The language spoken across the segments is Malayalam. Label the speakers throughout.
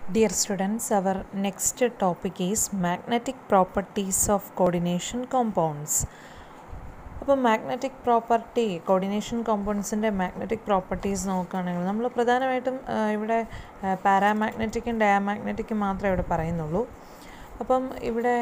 Speaker 1: Dear students, our next topic is magnetic properties of coordination compounds. അപ്പോൾ മാഗ്നറ്റിക് പ്രോപ്പർട്ടി കോർഡിനേഷൻ കോമ്പൗണ്ട്സിൻ്റെ മാഗ്നറ്റിക് പ്രോപ്പർട്ടീസ് നോക്കുകയാണെങ്കിൽ നമ്മൾ പ്രധാനമായിട്ടും ആ, ഇവിടെ പാരാമാഗ്നറ്റിക്കും ഡയാമാഗ്നറ്റിക്കും മാത്രമേ ഇവിടെ പറയുന്നുള്ളൂ അപ്പം ഇവിടെ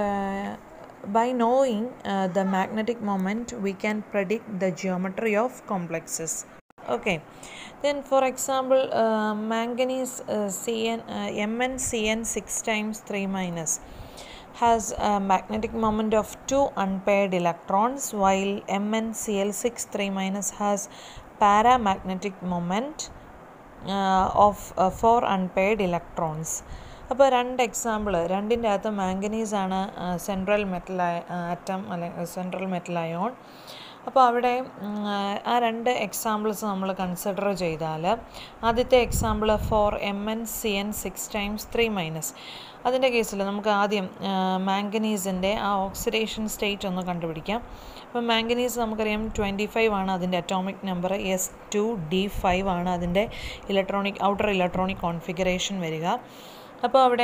Speaker 1: by knowing the magnetic moment we can predict the geometry of complexes okay then for example uh, manganese uh, cn uh, mn cn 6 times 3 minus has a magnetic moment of two unpaired electrons while mncl6 3 minus has paramagnetic moment uh, of uh, four unpaired electrons അപ്പോൾ രണ്ട് എക്സാമ്പിൾ രണ്ടിൻ്റെ അകത്ത് മാംഗനീസ് ആണ് സെൻട്രൽ മെറ്റൽ ആറ്റം അല്ലെങ്കിൽ സെൻട്രൽ മെറ്റൽ അയോൺ അപ്പോൾ അവിടെ ഉം, ആ രണ്ട് എക്സാമ്പിൾസ് നമ്മൾ കൺസിഡർ ചെയ്താൽ ആദ്യത്തെ example for M N C N six times three minus അതിൻ്റെ കേസിൽ നമുക്ക് ആദ്യം മാംഗനീസിൻ്റെ ആ ഓക്സിഡേഷൻ സ്റ്റേറ്റ് ഒന്ന് കണ്ടുപിടിക്കാം അപ്പോൾ മാംഗനീസ് നമുക്കറിയാം ട്വൻറ്റി ഫൈവ് ആണ് അതിൻ്റെ atomic number S two D five ആണ് അതിൻ്റെ ഇലക്ട്രോണിക് ഔട്ടർ ഇലക്ട്രോണിക് കോൺഫിഗറേഷൻ വരിക അപ്പോൾ അവിടെ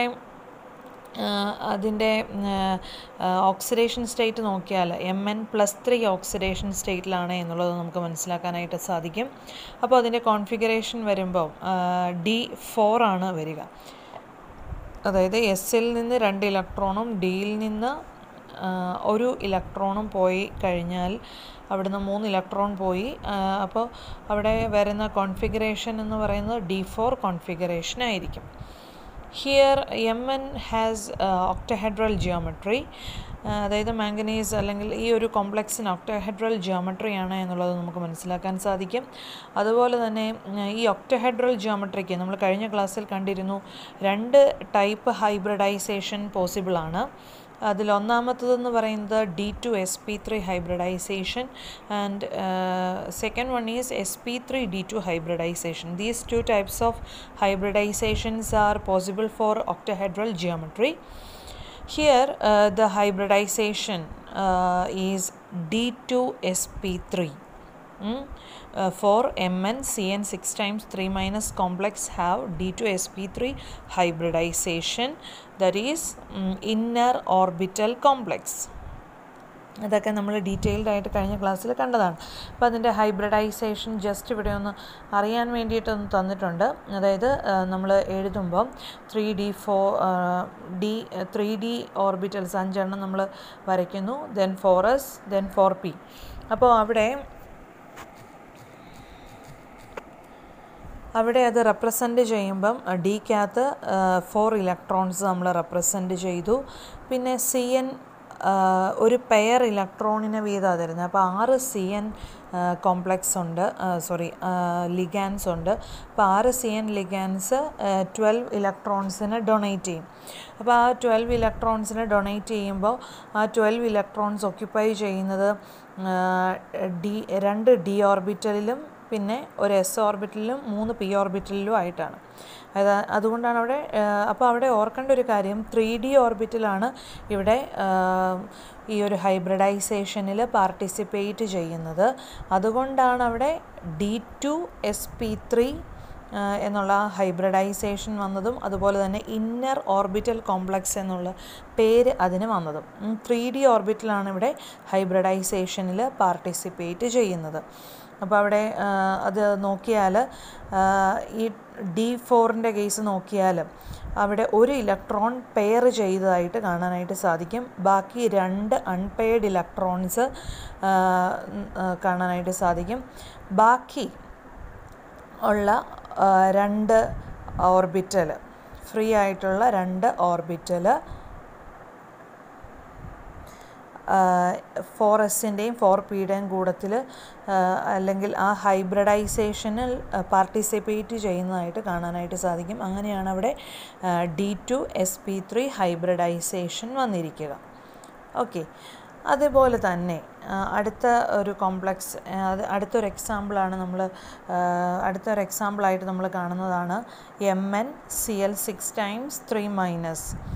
Speaker 1: അതിൻ്റെ ഓക്സിഡേഷൻ സ്റ്റേറ്റ് നോക്കിയാൽ M N plus three oxidation സ്റ്റേറ്റിലാണ് എന്നുള്ളത് നമുക്ക് മനസ്സിലാക്കാനായിട്ട് സാധിക്കും അപ്പോൾ അതിൻ്റെ കോൺഫിഗറേഷൻ വരുമ്പോൾ ഡി ഫോർ ആണ് വരിക അതായത് എസിൽ നിന്ന് രണ്ട് ഇലക്ട്രോണും ഡിയിൽ നിന്ന് ആ, ഒരു ഇലക്ട്രോണും പോയി കഴിഞ്ഞാൽ അവിടുന്ന് മൂന്ന് ഇലക്ട്രോൺ പോയി ആ, അപ്പോൾ അവിടെ വരുന്ന കോൺഫിഗറേഷൻ എന്ന് പറയുന്നത് ഡി ഫോർ കോൺഫിഗറേഷൻ ആയിരിക്കും here M N has octahedral geometry അതായത് മാംഗനീസ് അല്ലെങ്കിൽ ഈ ഒരു കോംപ്ലക്സിന് ഒക്ടഹെഡ്രൽ ജിയോമെട്രിയാണ് എന്നുള്ളത് നമുക്ക് മനസ്സിലാക്കാൻ സാധിക്കും അതുപോലെ തന്നെ ഉം, ഈ ഒക്ടഹെഡ്രൽ ജിയോമെട്രിക്ക് നമ്മൾ കഴിഞ്ഞ ക്ലാസ്സിൽ കണ്ടിരുന്നു രണ്ട് ടൈപ്പ് ഹൈബ്രിഡൈസേഷൻ പോസിബിൾ ആണ് അതിൽ ഒന്നാമത്തതെന്ന് പറയുന്നത് D two S P three hybridisation and second one is S P three D two hybridisation these two types of hybridisations are possible for octahedral geometry here uh, the hybridization uh, is d2sp3 Mm. Uh, for mn cn 6 times 3 minus complex have d2sp3 hybridization that is mm, inner orbital complex അതൊക്കെ നമ്മൾ ഡീറ്റെയിൽഡ് ആയിട്ട് കഴിഞ്ഞ ക്ലാസ്സിൽ കണ്ടതാണ് അപ്പോൾ അതിൻ്റെ ഹൈബ്രിഡൈസേഷൻ ജസ്റ്റ് ഇവിടെ ഒന്ന് അറിയാൻ വേണ്ടിയിട്ടൊന്ന് തന്നിട്ടുണ്ട് അതായത് നമ്മൾ എഴുതുമ്പം three D four D three D orbitals അഞ്ചെണ്ണം നമ്മൾ വരയ്ക്കുന്നു then four S then four P അപ്പോൾ അവിടെ അവിടെ അത് റെപ്രസെൻ്റ് ചെയ്യുമ്പം ഡിക്കകത്ത് ഫോർ ഇലക്ട്രോൺസ് നമ്മൾ റെപ്രസെൻ്റ് ചെയ്തു പിന്നെ സി എൻ ഒരു പെയർ ഇലക്ട്രോണിനെ വീതമാണ് തരുന്നത് അപ്പോൾ ആറ് സി എൻ കോംപ്ലക്സ് ഉണ്ട് സോറി ലിഗാൻസ് ഉണ്ട് അപ്പോൾ ആറ് സി എൻ ലിഗാൻസ് ട്വൽവ് ഇലക്ട്രോൺസിന് ഡൊണേറ്റ് ചെയ്യും അപ്പോൾ ആ ട്വൽവ് ഇലക്ട്രോൺസിന് ഡൊണേറ്റ് ചെയ്യുമ്പോൾ ആ ട്വൽവ് ഇലക്ട്രോൺസ് ഒക്യുപ്പൈ ചെയ്യുന്നത് ഡി രണ്ട് ഡി ഓർബിറ്റലിലും പിന്നെ ഒരു എസ് ഓർബിറ്റലിലും മൂന്ന് പി ഓർബിറ്റലിലും ആയിട്ടാണ് അത് അതുകൊണ്ടാണ് അവിടെ അപ്പോൾ അവിടെ ഓർക്കേണ്ട ഒരു കാര്യം ത്രീ ഡി ഓർബിറ്റലാണ് ഇവിടെ ആ, ഈ ഒരു ഹൈബ്രിഡൈസേഷനിൽ പാർട്ടിസിപ്പേറ്റ് ചെയ്യുന്നത് അതുകൊണ്ടാണ് അവിടെ D two S P three എന്നുള്ള ഹൈബ്രിഡൈസേഷൻ വന്നതും അതുപോലെ തന്നെ ഇന്നർ ഓർബിറ്റൽ കോംപ്ലക്സ് എന്നുള്ള പേര് അതിന് വന്നതും ത്രീ ഡി ഓർബിറ്റലാണ് ഇവിടെ ഹൈബ്രിഡൈസേഷനിൽ പാർട്ടിസിപ്പേറ്റ് ചെയ്യുന്നത് അപ്പോൾ അവിടെ ആ, അത് നോക്കിയാൽ ആ, ഈ ഡി ഫോറിൻ്റെ കേസ് നോക്കിയാൽ അവിടെ ഒരു ഇലക്ട്രോൺ പെയർ ചെയ്തതായിട്ട് കാണാനായിട്ട് സാധിക്കും ബാക്കി രണ്ട് അൺപെയർഡ് ഇലക്ട്രോൺസ് കാണാനായിട്ട് സാധിക്കും ബാക്കി ഉള്ള ആ, രണ്ട് ഓർബിറ്റൽ ഫ്രീ ആയിട്ടുള്ള രണ്ട് ഓർബിറ്റൽ ഫോർ എസിൻ്റെയും ഫോർ പിയുടെയും കൂടത്തിൽ അല്ലെങ്കിൽ ആ ഹൈബ്രിഡൈസേഷനിൽ പാർട്ടിസിപ്പേറ്റ് ചെയ്യുന്നതായിട്ട് കാണാനായിട്ട് സാധിക്കും അങ്ങനെയാണ് അവിടെ D two S P three hybridisation വന്നിരിക്കുക ഓക്കെ അതേപോലെ തന്നെ ആ, അടുത്ത ഒരു കോംപ്ലക്സ് അത് അടുത്തൊരു എക്സാമ്പിളാണ് നമ്മൾ അടുത്തൊരു എക്സാമ്പിളായിട്ട് നമ്മൾ കാണുന്നതാണ് M N C L six times three minus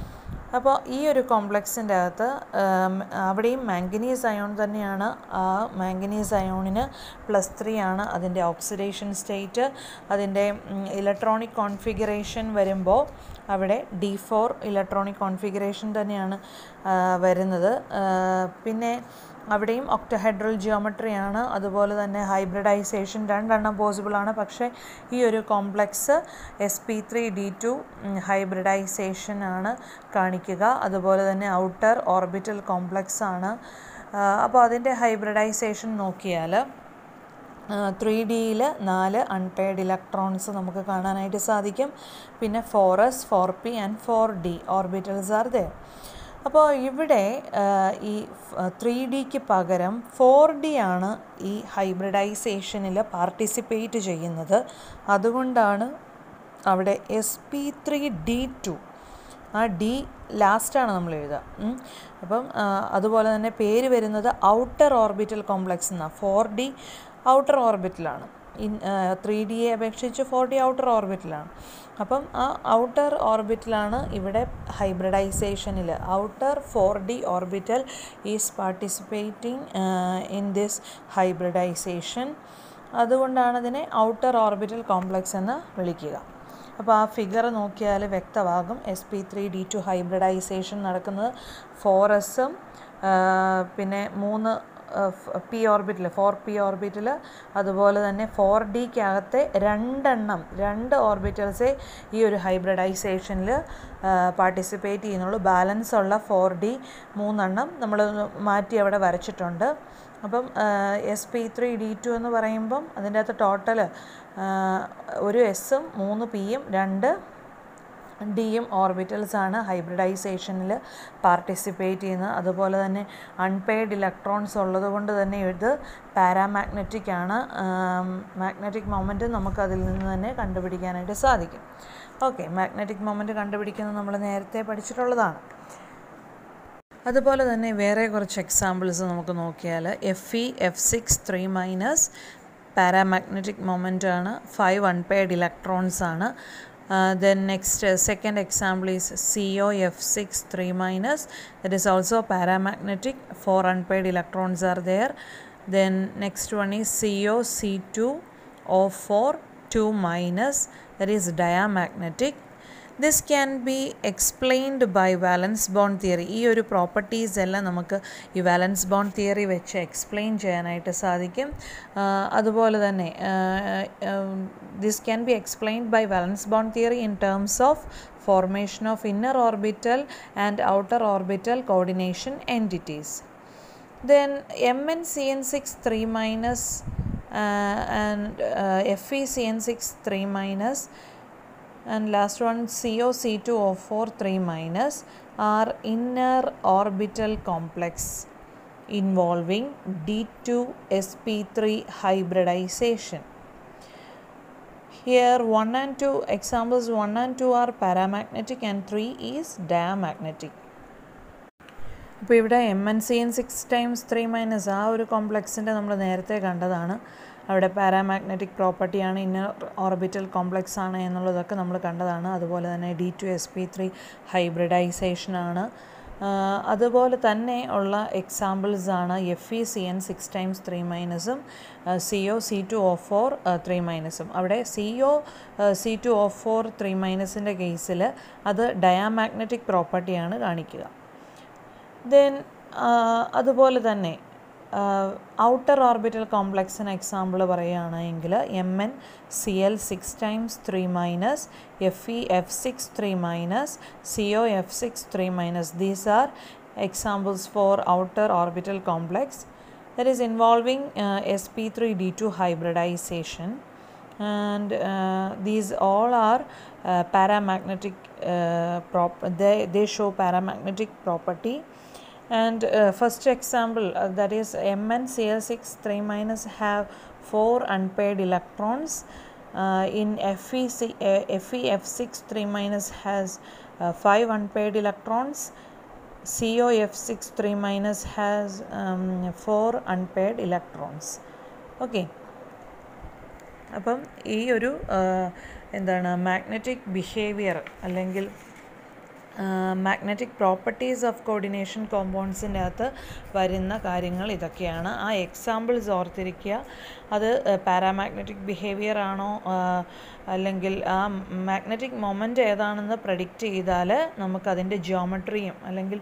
Speaker 1: അപ്പോൾ ഈ ഒരു കോംപ്ലക്സിൻ്റെ അകത്ത് ഉം, അവിടെയും മാംഗനീസ് അയോൺ തന്നെയാണ് ആ മാംഗനീസ് അയോണിന് പ്ലസ് ത്രീ ആണ് അതിൻ്റെ ഓക്സിഡേഷൻ സ്റ്റേറ്റ് അതിൻ്റെ ഇലക്ട്രോണിക് കോൺഫിഗറേഷൻ വരുമ്പോൾ അവിടെ ഡി ഫോർ ഇലക്ട്രോണിക് കോൺഫിഗറേഷൻ തന്നെയാണ് ആ, വരുന്നത് ആ, പിന്നെ അവിടെയും ഒക്ടഹെഡ്രൽ ജിയോമെട്രിയാണ് അതുപോലെ തന്നെ ഹൈബ്രിഡൈസേഷൻ രണ്ടെണ്ണം പോസിബിൾ ആണ് പക്ഷേ ഈ ഒരു complex S P three D two hybridisation ആണ് കാണിക്കുക അതുപോലെ തന്നെ ഔട്ടർ ഓർബിറ്റൽ കോംപ്ലക്സ് ആണ് അപ്പോൾ അതിൻ്റെ ഹൈബ്രിഡൈസേഷൻ നോക്കിയാൽ ത്രീ ഡിയിൽ നാല് അൺപെയ്ഡ് ഇലക്ട്രോൺസ് നമുക്ക് കാണാനായിട്ട് സാധിക്കും പിന്നെ four S four P and four D orbitals are there അപ്പോൾ ഇവിടെ ആ, ഈ ത്രീ ഡിക്ക് പകരം ഫോർ ഡി ആണ് ഈ ഹൈബ്രിഡൈസേഷനിൽ പാർട്ടിസിപ്പേറ്റ് ചെയ്യുന്നത് അതുകൊണ്ടാണ് അവിടെ S P three D two ആ ഡി ലാസ്റ്റാണ് നമ്മൾ എഴുതുക ഉം. അപ്പം ആ, അതുപോലെ തന്നെ പേര് വരുന്നത് ഔട്ടർ ഓർബിറ്റൽ കോംപ്ലക്സ് എന്നാണ് ഫോർ ഡി ഔട്ടർ ഓർബിറ്റലാണ് ഇൻ ത്രീ ഡിയെ അപേക്ഷിച്ച് ഫോർ ഡി ഔട്ടർ ഓർബിറ്റലാണ് അപ്പം ആ ഔട്ടർ ഓർബിറ്റലാണ് ഇവിടെ ഹൈബ്രിഡൈസേഷനിൽ outer four D orbital is participating in this hybridisation അതുകൊണ്ടാണ് ഇതിനെ ഔട്ടർ ഓർബിറ്റൽ കോംപ്ലക്സ് എന്ന് വിളിക്കുക അപ്പോൾ ആ ഫിഗർ നോക്കിയാൽ വ്യക്തമാകും S P three D two hybridisation നടക്കുന്നത് ഫോർ എസും പിന്നെ മൂന്ന് പി ഓർബിറ്റിൽ ഫോർ പി ഓർബിറ്റിൽ അതുപോലെ തന്നെ ഫോർ ഡിക്കകത്തെ രണ്ടെണ്ണം രണ്ട് ഓർബിറ്റൽസേ ഈ ഒരു ഹൈബ്രിഡൈസേഷനിൽ പാർട്ടിസിപ്പേറ്റ് ചെയ്യുന്നുള്ളൂ ബാലൻസ് ഉള്ള ഫോർ ഡി മൂന്നെണ്ണം നമ്മൾ മാറ്റി അവിടെ വരച്ചിട്ടുണ്ട് അപ്പം S P three D two എന്ന് പറയുമ്പം അതിൻ്റെ അകത്ത് ടോട്ടൽ ഒരു എസ്സും മൂന്ന് പിയും രണ്ട് ഡിയും ഓർബിറ്റൽസ് ആണ് ഹൈബ്രിഡൈസേഷനിൽ പാർട്ടിസിപ്പേറ്റ് ചെയ്യുന്നത് അതുപോലെ തന്നെ അൺപെയ്ഡ് ഇലക്ട്രോൺസ് ഉള്ളത് കൊണ്ട് തന്നെ ഇത് പാരാമാഗ്നറ്റിക് ആണ് മാഗ്നറ്റിക് മൊമെൻറ്റ് നമുക്ക് അതിൽ നിന്ന് തന്നെ കണ്ടുപിടിക്കാനായിട്ട് സാധിക്കും ഓക്കെ മാഗ്നറ്റിക് മൊമെൻറ്റ് കണ്ടുപിടിക്കുന്നത് നമ്മൾ നേരത്തെ പഠിച്ചിട്ടുള്ളതാണ് അതുപോലെ തന്നെ വേറെ കുറച്ച് എക്സാമ്പിൾസ് നമുക്ക് നോക്കിയാൽ F E F six three minus paramagnetic moment ആണ് ഫൈവ് അൺപെയ്ഡ് ഇലക്ട്രോൺസ് ആണ് then next second example is C O F six three minus that is also paramagnetic four unpaired electrons are there then next one is C O C two O four two minus that is diamagnetic this can be explained by valence bond theory ഈ ഒരു പ്രോപ്പർട്ടീസ് എല്ലാം നമുക്ക് ഈ വാലൻസ് ബോൺ തിയറി വെച്ച് എക്സ്പ്ലെയിൻ ചെയ്യാനായിട്ട് സാധിക്കും ആ, അതുപോലെ തന്നെ this can be explained by valence bond theory in terms of formation of inner orbital and outer orbital coordination entities. Then MnCN6 3 minus uh, and uh, FeCN6 3 minus and last one COC2O4 3 minus are inner orbital complex involving D2 sp3 hybridization. Here 1 and 2 examples 1 and 2 are paramagnetic and 3 is diamagnetic. അപ്പോൾ ഇവിടെ M N C N six times three minus ആ ഒരു കോംപ്ലക്സിൻ്റെ നമ്മൾ നേരത്തെ കണ്ടതാണ് അവിടെ പാരാമാഗ്നറ്റിക് പ്രോപ്പർട്ടിയാണ് ഇന്നർ ഓർബിറ്റൽ കോംപ്ലക്സ് ആണ് എന്നുള്ളതൊക്കെ നമ്മൾ കണ്ടതാണ് അതുപോലെ തന്നെ D two S P three ഹൈബ്രിഡൈസേഷനാണ് അതുപോലെ തന്നെ ഉള്ള എക്സാമ്പിൾസ് ആണ് F E C N six times three മൈനസും C O C two O four three മൈനസും അവിടെ C O C two O four three മൈനസിൻ്റെ കേസിൽ അത് ഡയാമാഗ്നറ്റിക് പ്രോപ്പർട്ടിയാണ് കാണിക്കുക ദെൻ അതുപോലെ തന്നെ ഔട്ടർ ഓർബിറ്റൽ കോംപ്ലക്സിന് എക്സാമ്പിൾ പറയുകയാണെങ്കിൽ M N C L six times three minus F E F six three minus C O F six three minus these are examples for outer orbital complex that is involving uh, sp3d2 hybridization and uh, these all are uh, paramagnetic uh, prop they, they show paramagnetic property and uh, first example uh, that is mncl6 3 minus have four unpaired electrons uh, in FEC, uh, FeF6 3 minus has uh, five unpaired electrons COF6 3 minus has um, four unpaired electrons okay അപ്പം ഈ ഒരു എന്താണ് മാഗ്നറ്റിക് ബിഹേവിയർ അല്ലെങ്കിൽ മാഗ്നറ്റിക് പ്രോപ്പർട്ടീസ് ഓഫ് കോർഡിനേഷൻ കോമ്പൗണ്ട്സിൻ്റെ അകത്ത് വരുന്ന കാര്യങ്ങൾ ഇതൊക്കെയാണ് ആ എക്സാമ്പിൾസ് ഓർത്തിരിക്കുക അത് പാരാമാഗ്നറ്റിക് ബിഹേവിയർ ആണോ അല്ലെങ്കിൽ ആ മാഗ്നറ്റിക് മൊമെൻ്റ് ഏതാണെന്ന് പ്രഡിക്റ്റ് ചെയ്താൽ നമുക്കതിൻ്റെ ജിയോമെട്രിയും അല്ലെങ്കിൽ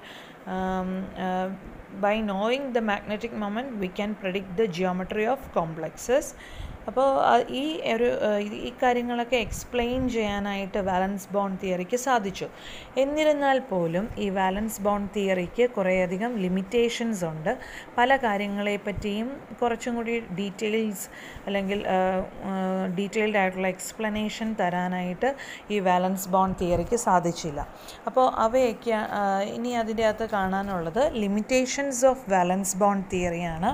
Speaker 1: by knowing the magnetic moment we can predict the geometry of complexes അപ്പോൾ ഈ ഒരു ഈ കാര്യങ്ങളൊക്കെ എക്സ്പ്ലെയിൻ ചെയ്യാനായിട്ട് വാലൻസ് ബോണ്ട് തിയറിക്ക് സാധിച്ചു എന്നിരുന്നാൽ പോലും ഈ വാലൻസ് ബോണ്ട് തിയറിക്ക് കുറേയധികം ലിമിറ്റേഷൻസ് ഉണ്ട് പല കാര്യങ്ങളെ പറ്റിയും കുറച്ചും കൂടി ഡീറ്റെയിൽസ് അല്ലെങ്കിൽ ഡീറ്റെയിൽഡ് ആയിട്ടുള്ള എക്സ്പ്ലനേഷൻ തരാനായിട്ട് ഈ വാലൻസ് ബോണ്ട് തിയറിക്ക് സാധിച്ചില്ല അപ്പോൾ അവയൊക്കെ ഇനി അതിൻ്റെ അകത്ത് കാണാനുള്ളത് ലിമിറ്റേഷൻസ് ഓഫ് വാലൻസ് ബോണ്ട് തിയറിയാണ്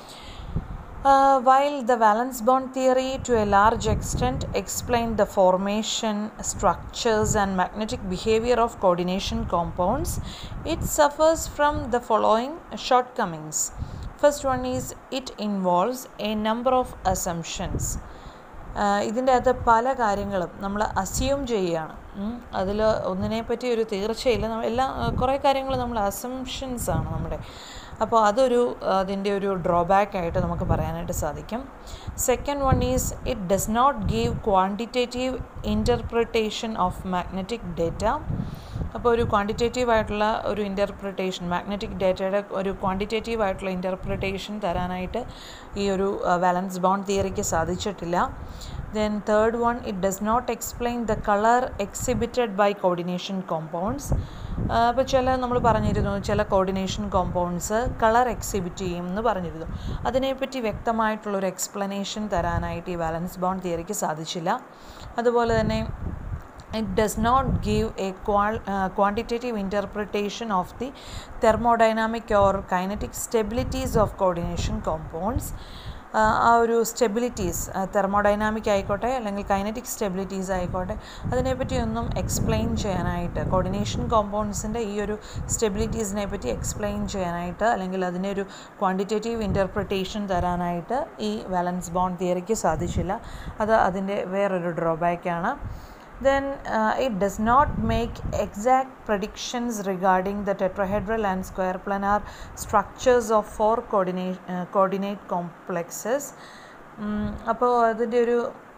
Speaker 1: Uh, while the valence bond theory to a large extent explained the formation, structures, and magnetic behavior of coordination compounds, it suffers from the following shortcomings. First one is it involves a number of assumptions. ഇതിൻ്റെ അകത്ത് പല കാര്യങ്ങളും നമ്മൾ അസ്യൂം ചെയ്യുകയാണ് അതിൽ ഒന്നിനെ പറ്റി ഒരു തീർച്ചയില്ല എല്ലാ കുറേ കാര്യങ്ങൾ നമ്മൾ അസംഷൻസ് ആണ് നമ്മുടെ അപ്പോൾ അതൊരു അതിൻ്റെ ഒരു ഡ്രോബാക്ക് ആയിട്ട് നമുക്ക് പറയാനായിട്ട് സാധിക്കും second one is it does not give quantitative interpretation of magnetic data അപ്പോൾ ഒരു ക്വാണ്ടിറ്റേറ്റീവ് ആയിട്ടുള്ള ഒരു ഇൻ്റർപ്രിട്ടേഷൻ മാഗ്നറ്റിക് ഡേറ്റയുടെ ഒരു ക്വാണ്ടിറ്റേറ്റീവ് ആയിട്ടുള്ള ഇൻ്റർപ്രിട്ടേഷൻ തരാനായിട്ട് ഈ ഒരു വാലൻസ് ബോണ്ട് തിയറിക്ക് സാധിച്ചിട്ടില്ല then third one it does not explain the colour exhibited by coordination compounds അപ്പോൾ ചില നമ്മൾ പറഞ്ഞിരുന്നു ചില കോർഡിനേഷൻ കോമ്പൗണ്ട്സ് കളർ എക്സിബിറ്റ് ചെയ്യും എന്ന് പറഞ്ഞിരുന്നു അതിനെപ്പറ്റി വ്യക്തമായിട്ടുള്ളൊരു എക്സ്പ്ലനേഷൻ തരാനായിട്ട് ഈ വാലൻസ് ബോണ്ട് തിയറിക്ക് സാധിച്ചില്ല അതുപോലെ തന്നെ it does not give a qual, uh, quantitative interpretation of the thermodynamic or kinetic stabilities of coordination compounds ആ ഒരു സ്റ്റെബിലിറ്റീസ് തെർമോഡൈനാമിക് ആയിക്കോട്ടെ അല്ലെങ്കിൽ കൈനറ്റിക് സ്റ്റെബിലിറ്റീസ് ആയിക്കോട്ടെ അതിനെപ്പറ്റിയൊന്നും എക്സ്പ്ലെയിൻ ചെയ്യാനായിട്ട് കോർഡിനേഷൻ കോമ്പൗണ്ട്സിൻ്റെ ഈ ഒരു സ്റ്റെബിലിറ്റീസിനെ പറ്റി എക്സ്പ്ലെയിൻ ചെയ്യാനായിട്ട് അല്ലെങ്കിൽ അതിനെ ഒരു ക്വാണ്ടിറ്റേറ്റീവ് ഇൻ്റർപ്രിട്ടേഷൻ തരാനായിട്ട് ഈ വാലൻസ് ബോണ്ട് തിയറിക്ക് സാധിച്ചില്ല അത് അതിൻ്റെ വേറൊരു ഡ്രോബാക്കാണ് then uh, it does not make exact predictions regarding the tetrahedral and square planar structures of four coordinate, uh, coordinate complexes അപ്പോൾ അതിൻ്റെ ഒരു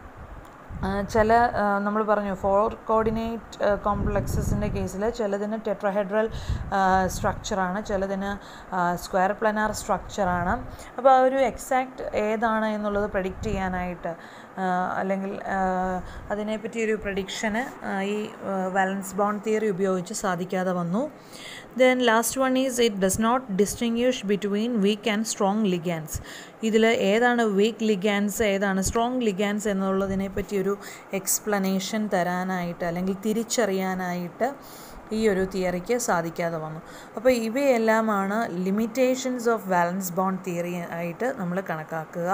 Speaker 1: ചില നമ്മൾ പറഞ്ഞു ഫോർ കോർഡിനേറ്റ് കോംപ്ലക്സസിൻ്റെ കേസിൽ ചിലതിന് ടെട്രഹെഡ്രൽ സ്ട്രക്ചറാണ് ചിലതിന് സ്ക്വയർ പ്ലനാർ സ്ട്രക്ചറാണ് അപ്പോൾ ആ ഒരു എക്സാക്റ്റ് ഏതാണ് എന്നുള്ളത് പ്രഡിക്റ്റ് ചെയ്യാനായിട്ട് അല്ലെങ്കിൽ അതിനെപ്പറ്റി ഒരു പ്രഡിക്ഷന് ഈ വാലൻസ് ബോണ്ട് തിയറി ഉപയോഗിച്ച് സാധിക്കാതെ വന്നു then last one is it does not distinguish between weak and strong ligands ഇതിൽ ഏതാണ് വീക്ക് ലിഗാൻസ് ഏതാണ് സ്ട്രോങ് ലിഗാൻസ് എന്നുള്ളതിനെ പറ്റി ഒരു എക്സ്പ്ലനേഷൻ തരാനായിട്ട് അല്ലെങ്കിൽ തിരിച്ചറിയാനായിട്ട് ഈ ഒരു തിയറിക്ക് സാധിക്കാതെ വന്നു അപ്പോൾ ഇവയെല്ലാമാണ് limitations of valence bond theory ആയിട്ട് നമ്മൾ കണക്കാക്കുക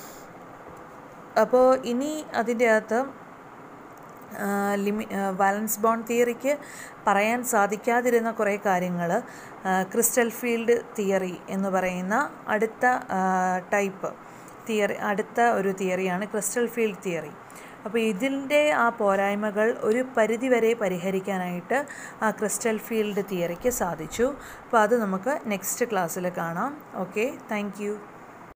Speaker 1: അപ്പോൾ ഇനി അതിൻ്റെ അകത്ത് ലിമി വാലൻസ് ബോണ്ട് തിയറിക്ക് പറയാൻ സാധിക്കാതിരുന്ന കുറേ കാര്യങ്ങൾ ക്രിസ്റ്റൽ ഫീൽഡ് തിയറി എന്ന് പറയുന്ന അടുത്ത ടൈപ്പ് തിയറി അടുത്ത ഒരു തിയറിയാണ് ക്രിസ്റ്റൽ ഫീൽഡ് തിയറി അപ്പോൾ ഇതിൻ്റെ ആ പോരായ്മകൾ ഒരു പരിധിവരെ പരിഹരിക്കാനായിട്ട് ആ ക്രിസ്റ്റൽ ഫീൽഡ് തിയറിക്ക് സാധിച്ചു അപ്പോൾ അത് നമുക്ക് നെക്സ്റ്റ് ക്ലാസ്സിൽ കാണാം ഓക്കെ താങ്ക്